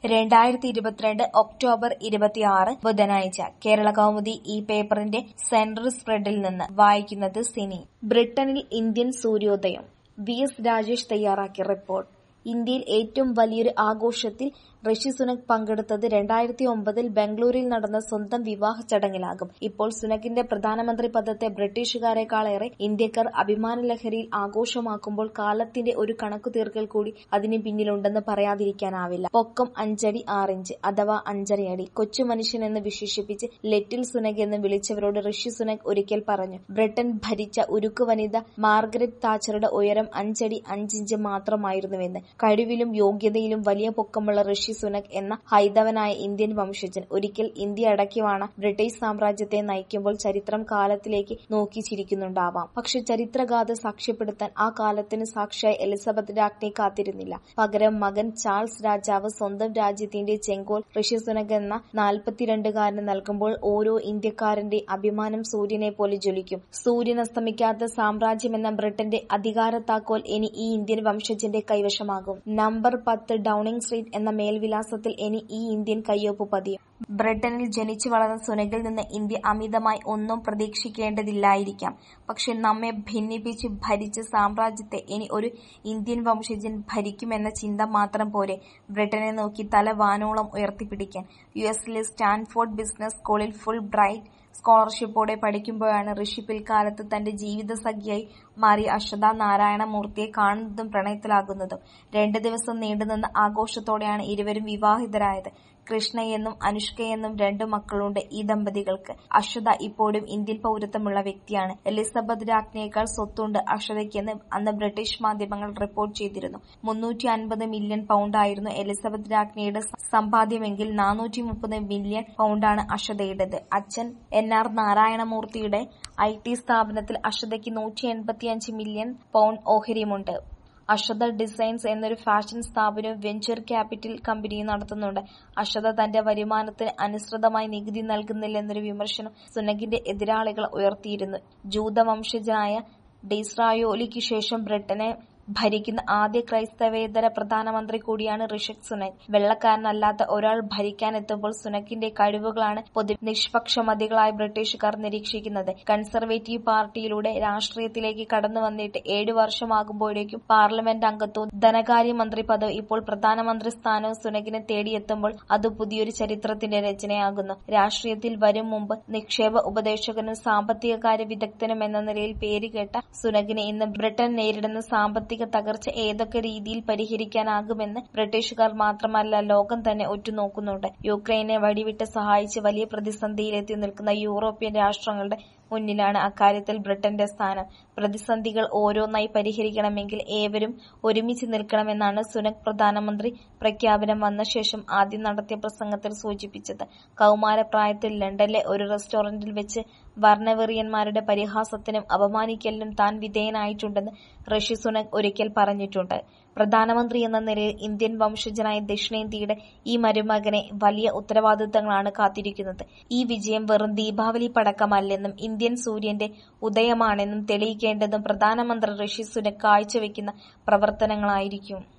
രണ്ടായിരത്തി ഇരുപത്തിരണ്ട് ഒക്ടോബർ ഇരുപത്തിയാറ് ബുധനാഴ്ച കേരളകൗമുദി ഈ പേപ്പറിന്റെ സെന്റർ സ്പ്രെഡിൽ നിന്ന് വായിക്കുന്നത് സിനി ബ്രിട്ടനിൽ ഇന്ത്യൻ സൂര്യോദയം വി എസ് രാജേഷ് തയ്യാറാക്കിയ റിപ്പോർട്ട് ഇന്ത്യയിൽ ഏറ്റവും വലിയൊരു ആഘോഷത്തിൽ ഋഷി സുനക് പങ്കെടുത്തത് രണ്ടായിരത്തി ഒമ്പതിൽ ബംഗളൂരിൽ നടന്ന സ്വന്തം വിവാഹ ചടങ്ങിലാകും ഇപ്പോൾ സുനകിന്റെ പ്രധാനമന്ത്രി പദത്തെ ബ്രിട്ടീഷുകാരെക്കാളേറെ ഇന്ത്യക്കാർ അഭിമാനലഹരിയിൽ ആഘോഷമാക്കുമ്പോൾ കാലത്തിന്റെ ഒരു കണക്കു തീർക്കൽ കൂടി അതിന് പിന്നിലുണ്ടെന്ന് പറയാതിരിക്കാനാവില്ല പൊക്കം അഞ്ചടി ആറിഞ്ച് അഥവാ അഞ്ചരയടി കൊച്ചു മനുഷ്യൻ എന്ന് വിശേഷിപ്പിച്ച് ലിറ്റിൽ സുനക് എന്ന് വിളിച്ചവരോട് ഋഷി സുനക് ഒരിക്കൽ പറഞ്ഞു ബ്രിട്ടൻ ഭരിച്ച ഉരുക്കു വനിത മാർഗരറ്റ് താച്ചറുടെ ഉയരം അഞ്ചടി അഞ്ചിഞ്ച് മാത്രമായിരുന്നുവെന്ന് കഴിവിലും യോഗ്യതയിലും വലിയ പൊക്കമുള്ള ഋഷി സുനക് എന്ന ഹൈന്ദവനായ ഇന്ത്യൻ വംശജൻ ഒരിക്കൽ ഇന്ത്യ അടക്കിവാണ ബ്രിട്ടീഷ് സാമ്രാജ്യത്തെ നയിക്കുമ്പോൾ ചരിത്രം കാലത്തിലേക്ക് നോക്കി ചിരിക്കുന്നുണ്ടാവാം പക്ഷെ ചരിത്രഗാഥ സാക്ഷ്യപ്പെടുത്താൻ ആ കാലത്തിന് സാക്ഷിയായ എലിസബത്ത് രാജ്ഞി കാത്തിരുന്നില്ല പകരം മകൻ ചാൾസ് രാജാവ് സ്വന്തം രാജ്യത്തിന്റെ ചെങ്കോൽ ഋഷി സുനക് എന്ന നാൽപ്പത്തിരണ്ടുകാരന് നൽകുമ്പോൾ ഓരോ ഇന്ത്യക്കാരന്റെ അഭിമാനം സൂര്യനെ പോലെ ജ്വലിക്കും സൂര്യൻ അസ്തമിക്കാത്ത സാമ്രാജ്യമെന്ന ബ്രിട്ടന്റെ അധികാരത്താക്കോൽ ഇനി ഈ ഇന്ത്യൻ വംശജന്റെ കൈവശമാകും നമ്പർ പത്ത് ഡൌണിംഗ് സ്ട്രീറ്റ് എന്ന മേൽവിലാസത്തിൽ ഇനി ഈ ഇന്ത്യൻ കയ്യൊപ്പ് പതിയും ബ്രിട്ടനിൽ ജനിച്ചു വളർന്ന സുനകിൽ നിന്ന് ഇന്ത്യ അമിതമായി ഒന്നും പ്രതീക്ഷിക്കേണ്ടതില്ലായിരിക്കാം പക്ഷെ നമ്മെ ഭിന്നിപ്പിച്ച് ഭരിച്ച സാമ്രാജ്യത്തെ ഇനി ഒരു ഇന്ത്യൻ വംശജൻ ഭരിക്കുമെന്ന ചിന്ത മാത്രം പോരെ ബ്രിട്ടനെ നോക്കി തല വാനോളം ഉയർത്തിപ്പിടിക്കാൻ യു എസിലെ സ്റ്റാൻഫോർഡ് ബിസിനസ് സ്കൂളിൽ ഫുൾ ബ്രൈറ്റ് സ്കോളർഷിപ്പോടെ പഠിക്കുമ്പോഴാണ് ഋഷി പിൽക്കാലത്ത് തന്റെ ജീവിതസഖിയായി മാറിയ അശ്വഥ നാരായണമൂർത്തിയെ കാണുന്നതും പ്രണയത്തിലാകുന്നതും രണ്ടു ദിവസം നീണ്ടുനിന്ന ആഘോഷത്തോടെയാണ് ഇരുവരും വിവാഹിതരായത് കൃഷ്ണയെന്നും അനുഷ്കയെന്നും രണ്ടു മക്കളുണ്ട് ഈ ദമ്പതികൾക്ക് അശ്വഥ ഇപ്പോഴും ഇന്ത്യൻ പൗരത്വമുള്ള വ്യക്തിയാണ് എലിസബത്ത് രാജ്ഞിയേക്കാൾ സ്വത്തുണ്ട് അശ്വഥയ്ക്കെന്ന് അന്ന് ബ്രിട്ടീഷ് മാധ്യമങ്ങൾ റിപ്പോർട്ട് ചെയ്തിരുന്നു മുന്നൂറ്റി അൻപത് മില്യൺ പൗണ്ടായിരുന്നു എലിസബത്ത് രാജ്ഞിയുടെ സമ്പാദ്യമെങ്കിൽ നാനൂറ്റി മുപ്പത് മില്യൺ പൗണ്ടാണ് അശ്വഥയുടേത് അച്ഛൻ എൻ ആർ നാരായണമൂർത്തിയുടെ ഐ ടി സ്ഥാപനത്തിൽ അശ്വഥയ്ക്ക് നൂറ്റി എൺപത്തിയഞ്ച് മില്യൺ പൗണ്ട് ഓഹരിയുമുണ്ട് അശ്വത ഡിസൈൻസ് എന്നൊരു ഫാഷൻ സ്ഥാപനവും വെഞ്ചർ ക്യാപിറ്റൽ കമ്പനിയും നടത്തുന്നുണ്ട് അശ്വത തന്റെ വരുമാനത്തിന് അനുസൃതമായി നികുതി നൽകുന്നില്ലെന്നൊരു വിമർശനം സുനകിന്റെ എതിരാളികൾ ഉയർത്തിയിരുന്നു ജൂതവംശജനായ ഡിസ്രായോലിക്ക് ശേഷം ബ്രിട്ടനെ ഭരിക്കുന്ന ആദ്യ ക്രൈസ്തവേതര പ്രധാനമന്ത്രി കൂടിയാണ് ഋഷക് സുനക് വെള്ളക്കാരനല്ലാത്ത ഒരാൾ ഭരിക്കാനെത്തുമ്പോൾ സുനക്കിന്റെ കഴിവുകളാണ് പൊതു നിഷ്പക്ഷമതികളായ ബ്രിട്ടീഷുകാർ നിരീക്ഷിക്കുന്നത് കൺസർവേറ്റീവ് പാർട്ടിയിലൂടെ രാഷ്ട്രീയത്തിലേക്ക് കടന്നു വന്നിട്ട് ഏഴു വർഷമാകുമ്പോഴേക്കും പാർലമെന്റ് അംഗത്വവും ധനകാര്യമന്ത്രി പദവും ഇപ്പോൾ പ്രധാനമന്ത്രി സ്ഥാനവും സുനകിനെ തേടിയെത്തുമ്പോൾ അത് പുതിയൊരു ചരിത്രത്തിന്റെ രചനയാകുന്നു രാഷ്ട്രീയത്തിൽ വരും മുമ്പ് നിക്ഷേപ ഉപദേശകനും സാമ്പത്തികകാര്യ വിദഗ്ധനും എന്ന നിലയിൽ പേരുകേട്ട സുനകിന് ഇന്ന് ബ്രിട്ടൻ നേരിടുന്ന സാമ്പത്തിക സാമ്പത്തിക തകർച്ച ഏതൊക്കെ രീതിയിൽ പരിഹരിക്കാനാകുമെന്ന് ബ്രിട്ടീഷുകാർ മാത്രമല്ല ലോകം തന്നെ ഉറ്റുനോക്കുന്നുണ്ട് യുക്രൈനെ വഴിവിട്ട് സഹായിച്ച് വലിയ പ്രതിസന്ധിയിലെത്തി നിൽക്കുന്ന യൂറോപ്യൻ രാഷ്ട്രങ്ങളുടെ മുന്നിലാണ് അക്കാര്യത്തിൽ ബ്രിട്ടന്റെ സ്ഥാനം പ്രതിസന്ധികൾ ഓരോന്നായി പരിഹരിക്കണമെങ്കിൽ ഏവരും ഒരുമിച്ച് നിൽക്കണമെന്നാണ് സുനക് പ്രധാനമന്ത്രി പ്രഖ്യാപനം വന്ന ശേഷം ആദ്യം നടത്തിയ പ്രസംഗത്തിൽ സൂചിപ്പിച്ചത് കൌമാരപ്രായത്തിൽ ലണ്ടനിലെ ഒരു റെസ്റ്റോറന്റിൽ വെച്ച് വർണ്ണവെറിയന്മാരുടെ പരിഹാസത്തിനും അപമാനിക്കലിനും താൻ വിധേയനായിട്ടുണ്ടെന്ന് ഋഷി സുനക് ഒരിക്കൽ പറഞ്ഞിട്ടുണ്ട് പ്രധാനമന്ത്രി എന്ന നിലയിൽ ഇന്ത്യൻ വംശജനായ ദക്ഷിണേന്ത്യയുടെ ഈ മരുമകനെ വലിയ ഉത്തരവാദിത്തങ്ങളാണ് കാത്തിരിക്കുന്നത് ഈ വിജയം വെറും ദീപാവലി പടക്കമല്ലെന്നും ഇന്ത്യൻ സൂര്യന്റെ ഉദയമാണെന്നും തെളിയിക്കേണ്ടതും പ്രധാനമന്ത്രി ഋഷി സുനക് കാഴ്ചവെക്കുന്ന പ്രവർത്തനങ്ങളായിരിക്കും